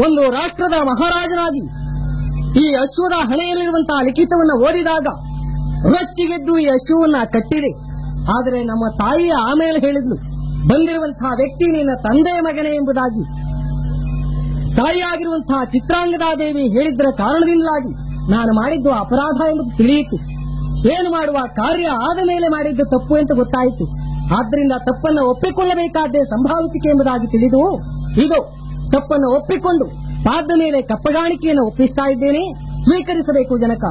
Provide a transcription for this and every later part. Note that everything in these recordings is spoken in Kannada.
ಒಂದು ರಾಷ್ಟ್ರದ ಮಹಾರಾಜನಾಗಿ ಈ ಅಶ್ವದ ಹಣೆಯಲ್ಲಿರುವಂತಹ ಲಿಖಿತವನ್ನ ಓದಿದಾಗ ರೊಚ್ಚಿಗೆದ್ದು ಈ ಅಶ್ವವನ್ನ ಕಟ್ಟಿದೆ ಆದರೆ ನಮ್ಮ ತಾಯಿ ಆಮೇಲೆ ಹೇಳಿದ್ಲು ಬಂದಿರುವಂತಹ ವ್ಯಕ್ತಿ ನಿನ್ನ ತಂದೆಯ ಮಗನೇ ಎಂಬುದಾಗಿ ತಾಯಿಯಾಗಿರುವಂತಹ ಚಿತ್ರಾಂಗದಾದೇವಿ ಹೇಳಿದ್ದರ ಕಾರಣದಿಂದಾಗಿ ನಾನು ಮಾಡಿದ್ದು ಅಪರಾಧ ಎಂಬುದು ತಿಳಿಯಿತು ಏನು ಮಾಡುವ ಕಾರ್ಯ ಆದ ಮೇಲೆ ಮಾಡಿದ್ದು ತಪ್ಪು ಅಂತ ಗೊತ್ತಾಯಿತು ಆದ್ದರಿಂದ ತಪ್ಪನ್ನು ಒಪ್ಪಿಕೊಳ್ಳಬೇಕಾದ್ದೇ ಸಂಭಾವಿಸಿಕೆ ಎಂಬುದಾಗಿ ತಿಳಿದು ಇದು ತಪ್ಪನ್ನು ಒಪ್ಪಿಕೊಂಡು ಪಾದ ಮೇಲೆ ಕಪ್ಪಗಾಣಿಕೆಯನ್ನು ಒಪ್ಪಿಸ್ತಾ ಇದ್ದೇನೆ ಸ್ವೀಕರಿಸಬೇಕು ಜನಕ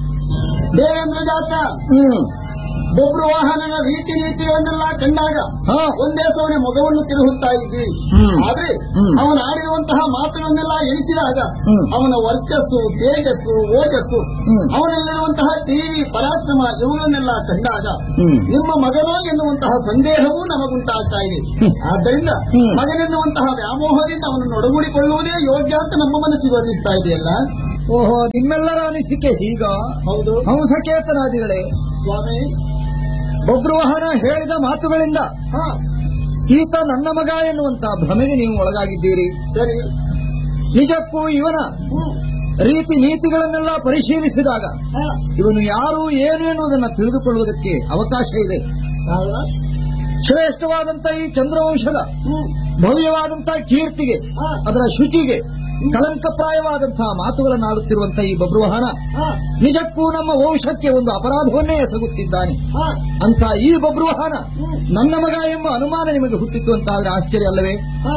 ದೇವೇಂದ್ರ ಜಾತ ಹ್ಮ್ ಬೊಬ್ರು ವಾಹನನ ರೀತಿ ನೀತಿಗಳನ್ನೆಲ್ಲ ಕಂಡಾಗ ಹಾ. ಒಂದೇ ಸವನೆ ಮೊಗವನ್ನು ತಿರುಗುತ್ತಾ ಇದ್ವಿ ಹ್ಮ್. ಆದ್ರೆ ಹ್ಮ್. ಅವನ ಆಡಿರುವಂತಹ ಮಾತುಗಳನ್ನೆಲ್ಲ ಎಣಿಸಿದಾಗ ಹ್ಮ್. ಅವನ ವರ್ಚಸ್ಸು ತೇಜಸ್ಸು ಓಜಸ್ಸು ಹ್ಮ್. ಅವನಲ್ಲಿರುವಂತಹ ಟಿವಿ ಪರಾಕ್ರಮ ಇವುಗಳನ್ನೆಲ್ಲ ಕಂಡಾಗ ಹ್ಮ್. ನಿಮ್ಮ ಮಗನೋ ಎನ್ನುವಂತಹ ಸಂದೇಹವೂ ನಮಗುಂಟಾಗ್ತಾ ಇದೆ ಆದ್ದರಿಂದ ಹ್ಮ್. ಮಗನೆನ್ನುವಂತಹ ವ್ಯಾಮೋಹದಿಂದ ಅವನನ್ನು ಒಡಗೂಡಿಕೊಳ್ಳುವುದೇ ಯೋಗ್ಯ ಅಂತ ನಮ್ಮ ಮನಸ್ಸಿಗೆ ಅನ್ನಿಸ್ತಾ ಇದೆಯಲ್ಲ ಓಹೋ ನಿಮ್ಮೆಲ್ಲರ ಅನಿಸಿಕೆ ಹೀಗ ಹೌದು ಹಂಸಕೇತನಾದಿಗಳೇ ಸ್ವಾಮಿ ಬೊಬ್ರುವಾಹನ ಹೇಳಿದ ಮಾತುಗಳಿಂದ ಹಾ ಈತ ನನ್ನ ಮಗ ಎನ್ನುವಂತಹ ಭ್ರಮೆಗೆ ನೀವು ಒಳಗಾಗಿದ್ದೀರಿ ಸರಿ ನಿಜಕ್ಕೂ ಇವನ ಹ್ಮ್. ರೀತಿ ನೀತಿಗಳನ್ನೆಲ್ಲ ಪರಿಶೀಲಿಸಿದಾಗ ಹಾ. ಇವನು ಯಾರು ಏನು ಎನ್ನುವುದನ್ನು ತಿಳಿದುಕೊಳ್ಳುವುದಕ್ಕೆ ಅವಕಾಶ ಇದೆ ಹೌದಾ? ಶ್ರೇಷ್ಠವಾದಂತ ಈ ಚಂದ್ರವಂಶದ ಹ್ಮ್. ಭವ್ಯವಾದಂತಹ ಕೀರ್ತಿಗೆ ಹಾ. ಅದರ ಶುಚಿಗೆ ಕಲಂಕಪ್ರಾಯವಾದಂತಹ ಮಾತುಗಳನ್ನಾಡುತ್ತಿರುವಂತಹ ಈ ಬಬ್ರುವಾಹನ ಹಾ. ನಿಜಕ್ಕೂ ನಮ್ಮ ವಂಶಕ್ಕೆ ಒಂದು ಅಪರಾಧವನ್ನೇ ಎಸಗುತ್ತಿದ್ದಾನೆ ಹಾ. ಅಂತ ಈ ಬಬ್ರುವಾಹನ ಹ್ಮ್. ನನ್ನ ಮಗ ಎಂಬ ಅನುಮಾನ ನಿಮಗೆ ಹುಟ್ಟಿತ್ತು ಅಂತಾದ್ರೆ ಆಶ್ಚರ್ಯ ಅಲ್ಲವೇ ಹಾ.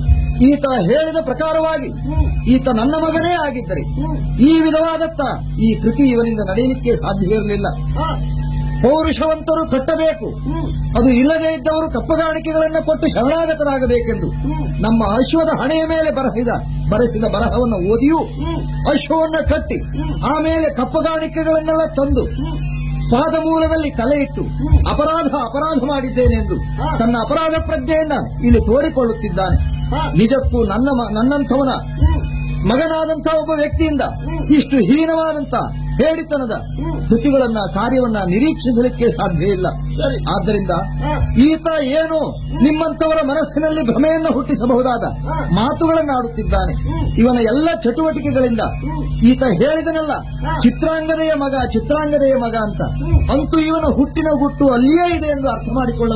ಈತ ಹೇಳಿದ ಪ್ರಕಾರವಾಗಿ ಹ್ಮ್. ಈತ ನನ್ನ ಮಗನೇ ಆಗಿದ್ದರೆ ಹ್ಮ್. ಈ ವಿಧವಾದತ್ತ ಈ ಕೃತಿ ಇವನಿಂದ ನಡೆಯಲಿಕ್ಕೆ ಸಾಧ್ಯವಿರಲಿಲ್ಲ ಹಾ. ಪೌರುಷವಂತರು ಕಟ್ಟಬೇಕು ಹ್ಮ್. ಅದು ಇಲ್ಲದೇ ಇದ್ದವರು ಕಪ್ಪಗಾಣಿಕೆಗಳನ್ನು ಕೊಟ್ಟು ಶರಣಾಗತರಾಗಬೇಕೆಂದು ಹ್ಮ್. ನಮ್ಮ ಅಶ್ವದ ಹಣೆಯ ಮೇಲೆ ಬರೆಸಿದ ಬರೆಸಿದ ಬರಹವನ್ನು ಓದಿಯೂ ಹ್ಮ್. ಅಶ್ವವನ್ನ ಕಟ್ಟಿ ಹ್ಮ್. ಆಮೇಲೆ ಕಪ್ಪಗಾಣಿಕೆಗಳನ್ನೆಲ್ಲ ತಂದು ಹ್ಮ್. ಪಾದ ಮೂಲದಲ್ಲಿ ತಲೆ ಇಟ್ಟು ಹ್ಮ್. ಅಪರಾಧ ಅಪರಾಧ ಮಾಡಿದ್ದೇನೆಂದು ಹಾ. ತನ್ನ ಅಪರಾಧ ಪ್ರಜ್ಞೆಯನ್ನ ಇಲ್ಲಿ ತೋಡಿಕೊಳ್ಳುತ್ತಿದ್ದಾನೆ ಹಾ. ನಿಜಕ್ಕೂ ನನ್ನ ಮ- ನನ್ನಂಥವನ ಹ್ಮ್. ಮಗನಾದಂತಹ ಒಬ್ಬ ವ್ಯಕ್ತಿಯಿಂದ ಹ್ಮ್. ಇಷ್ಟು ಹೀನವಾದಂತ ಹೇಳಿತನದ ಹ್ಮ್. ಕೃತಿಗಳನ್ನ ಕಾರ್ಯವನ್ನ ನಿರೀಕ್ಷಿಸಲಿಕ್ಕೆ ಸಾಧ್ಯ ಇಲ್ಲ ಸರಿ. ಆದ್ದರಿಂದ ಹಾ. ಈತ ಏನು ನಿಮ್ಮಂತವರ ಮನಸ್ಸಿನಲ್ಲಿ ಭ್ರಮೆಯನ್ನು ಹುಟ್ಟಿಸಬಹುದಾದ ಹಾ. ಮಾತುಗಳನ್ನಾಡುತ್ತಿದ್ದಾನೆ ಹ್ಮ್. ಇವನ ಎಲ್ಲ ಚಟುವಟಿಕೆಗಳಿಂದ ಹ್ಮ್. ಈತ ಹೇಳಿದನಲ್ಲ ಹಾ. ಚಿತ್ರಾಂಗದೆಯ ಮಗ ಚಿತ್ರಾಂಗದೆಯ ಮಗ ಅಂತ ಹ್ಮ್. ಅಂತೂ ಇವನ ಹುಟ್ಟಿನ ಗುಟ್ಟು ಅಲ್ಲಿಯೇ ಇದೆ ಎಂದು ಅರ್ಥ ಮಾಡಿಕೊಳ್ಳ